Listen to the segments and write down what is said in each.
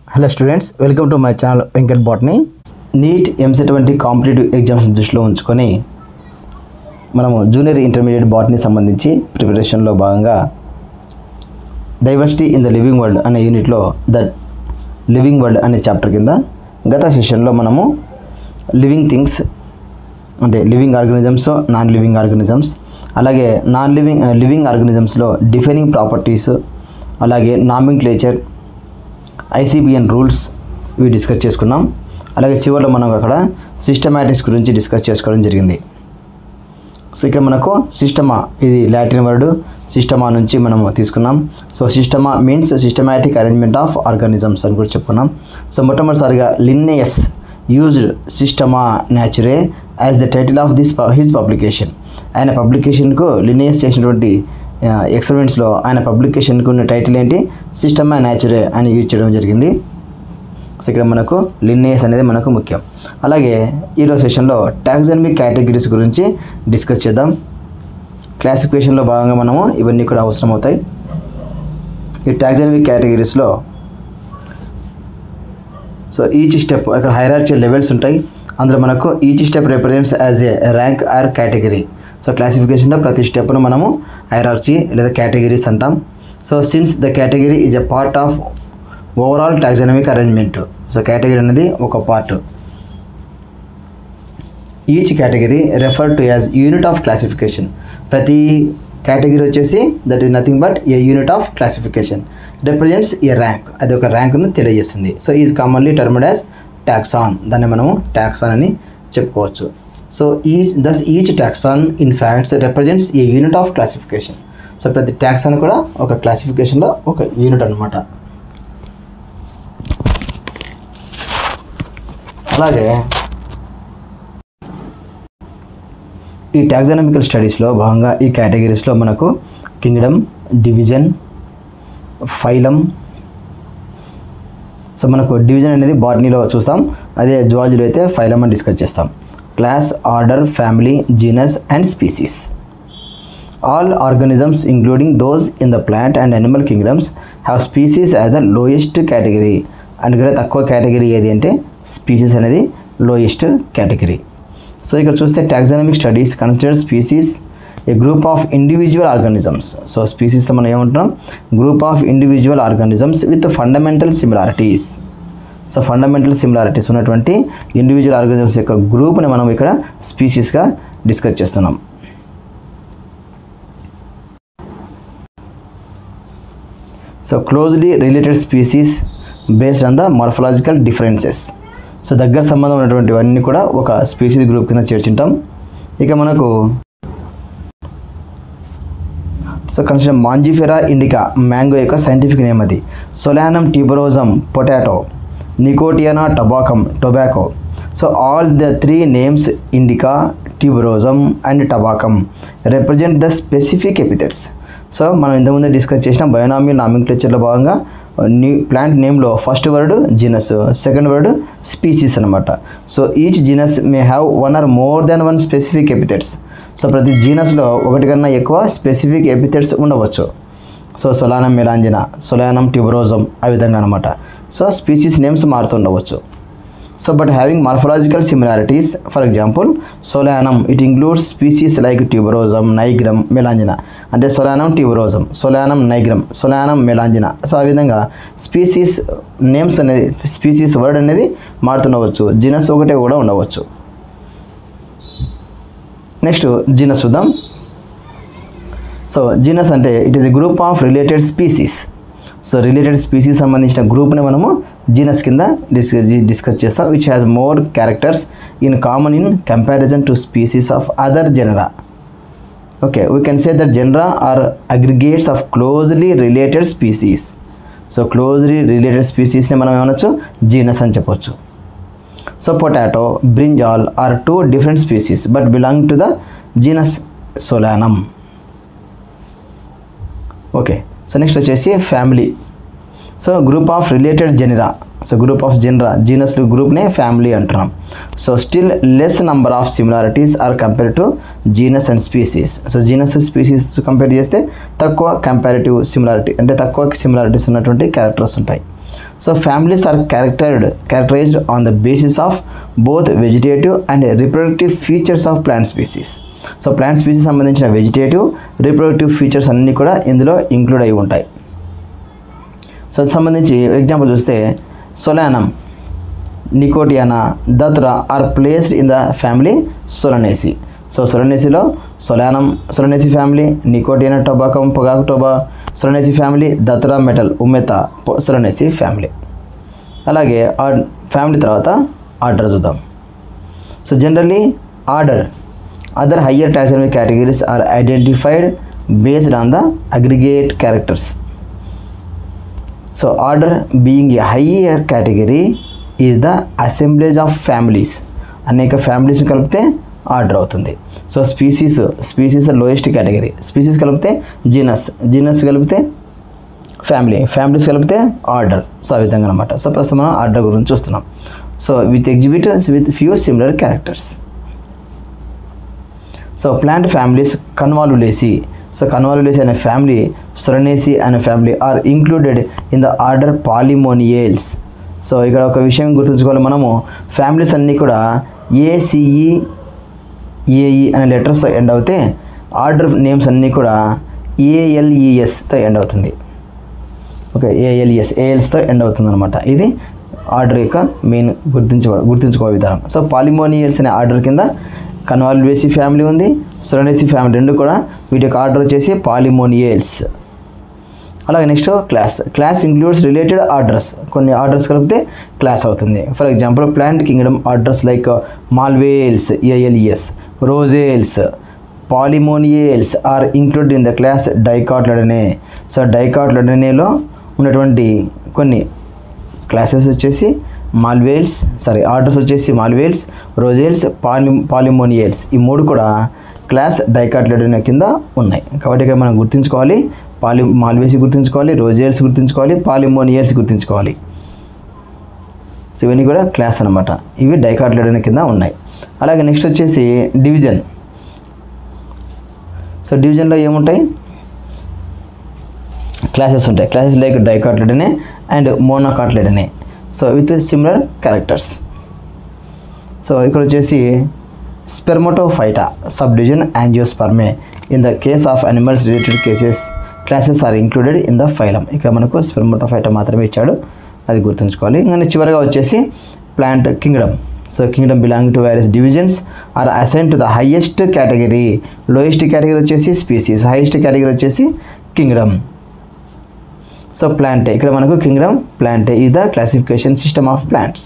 Hello students welcome to my channel Venkat botany NEET EAMCET వంటి competitive exams దృష్టిలో ఉంచుకొని మనము జూనియర్ ఇంటర్మీడియట్ బాట్ని సంబంధించి ప్రిపరేషన్లో భాగంగా diversity in the living world అనే యూనిట్లో ద లివింగ్ వరల్డ్ అనే చాప్టర్ కింద గత సెషన్లో మనము లివింగ్ థింగ్స్ అంటే living organisms non living organisms అలాగే నాన్ లివింగ్ లివింగ్ ఆర్గనిజమ్స్లో డిఫైనింగ్ ప్రాపర్టీస్ అలాగే నామింక్లేచర్ ఐసీబిఎన్ రూల్స్ ఇవి డిస్కస్ చేసుకున్నాం అలాగే చివరిలో మనం అక్కడ సిస్టమాటిక్స్ గురించి డిస్కస్ చేసుకోవడం జరిగింది సో ఇక్కడ మనకు సిస్టమా ఇది లాటిన్ వర్డ్ సిస్టమా నుంచి మనము తీసుకున్నాం so Systema means systematic arrangement of organisms అని కూడా చెప్పుకున్నాం సో మొట్టమొదటిసారిగా Linnaeus used Systema Naturae as the title of this his publication ఆయన పబ్లికేషన్కు లిన్నేయస్ చేసినటువంటి ఎక్స్పెరిమెంట్స్లో ఆయన పబ్లికేషన్కు ఉన్న టైటిల్ ఏంటి సిస్టమా న్యాచురే అని యూజ్ చేయడం జరిగింది సో ఇక్కడ మనకు లిన్నేయస్ అనేది మనకు ముఖ్యం అలాగే ఈరోజు సెషన్లో టాక్సనమిక్ కేటగిరీస్ గురించి డిస్కస్ చేద్దాం క్లాసిఫికేషన్లో భాగంగా మనము ఇవన్నీ కూడా అవసరం అవుతాయి ఈ టాక్సనమిక్ కేటగిరీస్లో సో ఈచ్ స్టెప్ అక్కడ హైరార్చియల్ లెవెల్స్ ఉంటాయి అందులో మనకు each step represents as a rank or category so క్లాసిఫికేషన్లో ప్రతి స్టెప్ను మనము హైరార్చీ లేదా కేటగిరీస్ అంటాం so since the category is a part of overall taxonomic arrangement so category అనేది ఒక part each category refer to as unit of classification ప్రతి category వచ్చేసి that is nothing but a unit of classification represents a rank అది ఒక ర్యాంకును తెలియజేస్తుంది so is commonly termed as taxon దాన్ని మనము ట్యాక్సాన్ అని చెప్పుకోవచ్చు సో ఈ thus each taxon in facts represents a unit of classification so ప్రతి ట్యాక్సాన్ కూడా ఒక క్లాసిఫికేషన్లో ఒక యూనిట్ అనమాట అలాగే ఈ టాక్సానమికల్ స్టడీస్లో భాగంగా ఈ కేటగిరీస్లో మనకు కింగ్డమ్ డివిజన్ ఫైలం సో మనకు డివిజన్ అనేది బాటనీలో చూస్తాం అదే జువాలజీలో అయితే ఫైలం అని డిస్కస్ చేస్తాం class order family genus and species all organisms including those in the plant and animal kingdoms have species as the lowest category and ఇక్కడ తక్కువ కేటగిరీ ఏది అంటే స్పీసీస్ అనేది లోయెస్ట్ కేటగిరీ సో ఇక్కడ చూస్తే taxonomic studies consider species a group of individual organisms so స్పీసీస్లో మనం ఏమంటున్నాం group of individual organisms with fundamental similarities so fundamental similarities ఉన్నటువంటి ఇండివిజువల్ ఆర్గానిజమ్స్ యొక్క గ్రూప్ని మనం ఇక్కడ స్పీసీస్గా డిస్కస్ చేస్తున్నాం so closely related species based on the morphological differences so దగ్గర సంబంధం ఉన్నటువంటివన్నీ కూడా ఒక స్పీసీస్ గ్రూప్ కింద చేర్చుంటాం ఇక మనకు so consider Mangifera indica mango యొక్క సైంటిఫిక్ నేమ్ అది Solanum tuberosum potato Nicotiana tabacum tobacco so all the three names indica tuberosum and tabacum represent the specific epithets so మనం ఇంతకుముందే డిస్కస్ చేసిన బయోనామీ నామింక్లేచర్లో భాగంగా న్యూ ప్లాంట్ నేమ్లో first word genus second word species అనమాట so each genus may have one or more than one specific epithets so ప్రతి జీనస్లో ఒకటి కన్నా ఎక్కువ స్పెసిఫిక్ ఎపిథెట్స్ ఉండవచ్చు సో సొలానం మెలాంజినా సొలానం ట్యూబరోజం ఆ విధంగా అనమాట సో స్పీసీస్ నేమ్స్ మారుతుండవచ్చు so but having morphological similarities for example Solanum it includes species like tuberosum nigrum melongena అంటే Solanum tuberosum Solanum nigrum Solanum melongena so ఆ విధంగా స్పీసీస్ నేమ్స్ అనేది స్పీసీస్ వర్డ్ అనేది మారుతుండవచ్చు జీనస్ ఒకటే కూడా ఉండవచ్చు నెక్స్ట్ జీనస్ చూద్దాం సో జీనస్ అంటే it is a group of related species so related species సంబంధించిన గ్రూప్ని మనము జీనస్ కింద డిస్కస్ డిస్కస్ చేస్తాం which has more characters in common in comparison to species of other genera okay we can say that genera are aggregates of closely related species so closely related స్పీసీస్ని మనం ఏమనొచ్చు genus అని చెప్పొచ్చు so potato brinjal are two different species but belong to the genus Solanum okay so next వచ్చేసి family so group of related genera so group of genera genus గ్రూప్నే family అంటున్నాం so still less number of similarities are compare to genus and species so genus species compare చేస్తే తక్కువ comparative similarity అంటే తక్కువ similarities ఉన్నటువంటి characters ఉంటాయి so families are charactered characterized on the basis of both vegetative and reproductive features of plant species so plant species సంబంధించిన vegetative reproductive features అన్నీ కూడా ఇందులో ఇంక్లూడ్ అయి ఉంటాయి సో అది సంబంధించి ఎగ్జాంపుల్ చూస్తే Solanum Nicotiana Datura are placed in the family Solanaceae so సొలనేసిలో Solanum Solanaceae family Nicotiana tabacum పొగాకు టొబా సొలనేసి ఫ్యామిలీ దత్రా మెటల్ ఉమ్మెత సొలనేసి ఫ్యామిలీ అలాగే ఆ ఫ్యామిలీ తర్వాత ఆర్డర్ చూద్దాం so generally order other higher taxonomy categories are identified based on the aggregate characters so order being a higher category is the assemblage of families అనేక families కలిపితే order అవుతుంది so species species lowest category species కలిపితే genus genus కలిపితే family families కలిపితే order so ఆ విధంగా అనమాట so ప్రస్తుతం మనం ఆర్డర్ గురించి చూస్తున్నాం so with exhibit with few similar characters so plant families Convolvulaceae so Convolvulaceae అనే ఫ్యామిలీ సొరనేసి అనే family are included in the order Polemoniales so ఇక్కడ ఒక విషయం గుర్తుంచుకోవాలి మనము ఫ్యామిలీస్ అన్నీ కూడా ఏసిఈ ఏఈ అనే లెటర్స్తో ఎండ్ అవుతే ఆర్డర్ నేమ్స్ అన్నీ కూడా ఏఎల్ఈఎస్తో ఎండ్ అవుతుంది ఓకే ఏఎల్ఈఎస్ ఏఎల్స్తో ఎండ్ అవుతుంది అనమాట ఇది ఆర్డర్ యొక్క మెయిన్ గుర్తించుకో గుర్తించుకో విధానం సో పాలిమోనియల్స్ అనే ఆర్డర్ కింద కన్వాల్వేసి ఫ్యామిలీ ఉంది సొరనేసి ఫ్యామిలీ రెండు కూడా వీటి యొక్క ఆర్డర్ వచ్చేసి పాలిమోనియల్స్ అలాగే next class class includes related orders కొన్ని ఆర్డర్స్ కలిపితే క్లాస్ అవుతుంది for example plant kingdom orders like Malvales ALES Rosales Polemoniales are include in the class Dicotyledonae సో డైకాట్లడనేలో ఉన్నటువంటి కొన్ని క్లాసెస్ వచ్చేసి మాల్వేల్స్ సారీ ఆర్డర్స్ వచ్చేసి మాల్వేల్స్ రోజేల్స్ పాలి పాలిమోనియల్స్ ఈ మూడు కూడా క్లాస్ డైకాట్లడనే కింద ఉన్నాయి కాబట్టి ఇక్కడ మనం గుర్తుంచుకోవాలి పాలి మాల్వేసి గుర్తుంచుకోవాలి రోజేల్స్ గుర్తుంచుకోవాలి పాలిమోనియల్స్ గుర్తుంచుకోవాలి సో ఇవన్నీ కూడా క్లాస్ అనమాట ఇవి డైకాట్లడనే కింద ఉన్నాయి అలాగే నెక్స్ట్ వచ్చేసి డివిజన్ సో డివిజన్లో ఏముంటాయి క్లాసెస్ ఉంటాయి classes like dicotyledonae and monocotyledonae so with similar characters so ఇక్కడ వచ్చేసి spermatophyta sub division angiospermae in the case of animals related cases classes are included in the phylum ఇక్కడ మనకు స్పెర్మోటోఫైటా మాత్రమే ఇచ్చాడు అది గుర్తుంచుకోవాలి ఇంకా చివరిగా వచ్చేసి plant kingdom so kingdom belong to various divisions are assign to the highest category lowest category వచ్చేసి స్పీసీస్ హైయెస్ట్ కేటగిరీ వచ్చేసి కింగ్డమ్ సో ప్లాంటే ఇక్కడ మనకు కింగ్డమ్ ప్లాంటే ఈ the classification system of plants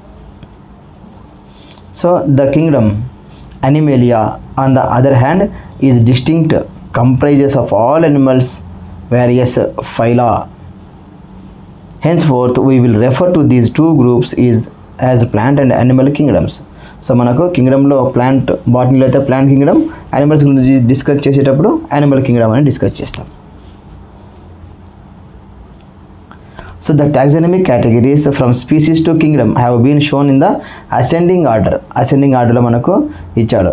so the kingdom animalia on the other hand is distinct comprises of all animals various phyla henceforth we will refer to these two groups is as plant and animal kingdoms so మనకు కింగ్డమ్లో plant బాటనీలో అయితే plant kingdom animals గురించి discuss చేసేటప్పుడు animal kingdom అని discuss చేస్తాం so the taxonomic categories from species to kingdom have been shown in the ascending order ascending ఆర్డర్లో మనకు ఇచ్చాడు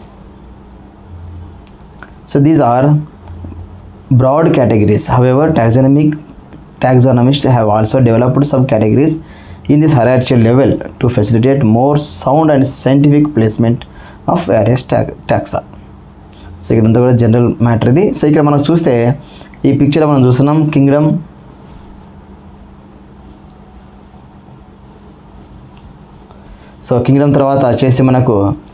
so these are broad categories. However, taxonomic taxonomists have also developed subcategories in this hierarchical level to facilitate more sound and scientific placement of various ta- taxa. So ఇక్కడ అంతా కూడా general matter ఇది so ఇక్కడ మనం చూస్తే ఈ picture మనం చూస్తున్నాం కింగ్డమ్ సో కింగ్డమ్ తర్వాత వచ్చేసి మనకు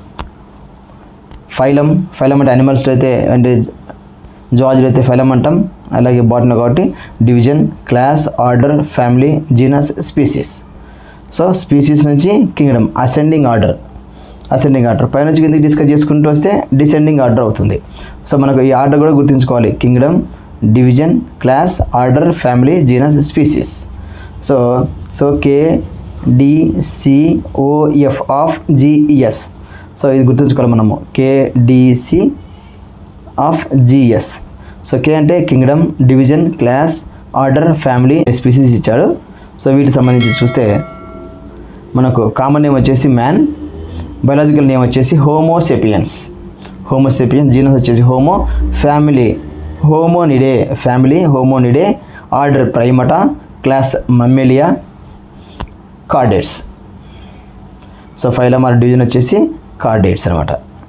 ఫైలం ఫైలం అంటే అనిమల్స్లో అయితే అంటే జువాలజీలో అయితే ఫైలం అంటాం అలాగే బాటన్ కాబట్టి division class order family genus species so species నుంచి kingdom ascending order ascending order పై నుంచి కిందకి డిస్కస్ చేసుకుంటూ వస్తే డిసెండింగ్ ఆర్డర్ అవుతుంది సో మనకు ఈ ఆర్డర్ కూడా గుర్తుంచుకోవాలి kingdom division class order family genus species so so K DCOF of GES so ఇది గుర్తుంచుకోవాలి మనము KDC of GS so K అంటే kingdom division class order family species ఇచ్చాడు సో వీటికి సంబంధించి చూస్తే మనకు కామన్ నేమ్ వచ్చేసి మ్యాన్ బయాలజికల్ నేమ్ వచ్చేసి హోమోసెపియన్స్ హోమోసెపియన్స్ జీనస్ వచ్చేసి homo family hominidae family hominidae order primata class mammalia chordates so phylum or division వచ్చేసి కార్డేట్స్ అనమాట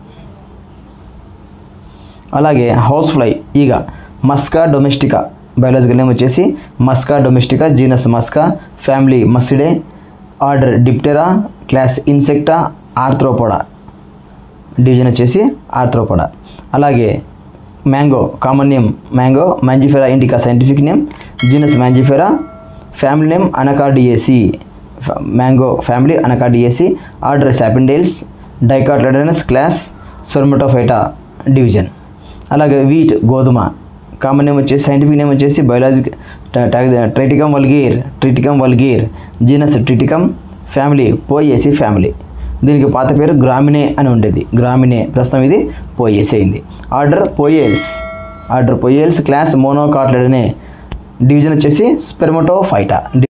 అలాగే హౌస్ ఫ్లై ఈగ మస్కా డొమెస్టికా బయాలజికల్ నేమ్ వచ్చేసి musca domestica genus musca family muscidae order diptera class insecta arthropoda division వచ్చేసి arthropoda అలాగే mango common name mango mangifera indica scientific name genus mangifera family name anacardiaceae mango family anacardiaceae order sapindales dicotyledonous class spermatophyta division అలాగే wheat గోధుమ common name వచ్చేసి scientific name వచ్చేసి biologic triticum vulgare triticum vulgare genus triticum family poaceae family దీనికి పాత పేరు గ్రామినే అని ఉండేది గ్రామినే ప్రస్తుతం ఇది పోయేసి అయింది order poales order poales class monocotyledonae division వచ్చేసి స్పెర్మటోఫైటా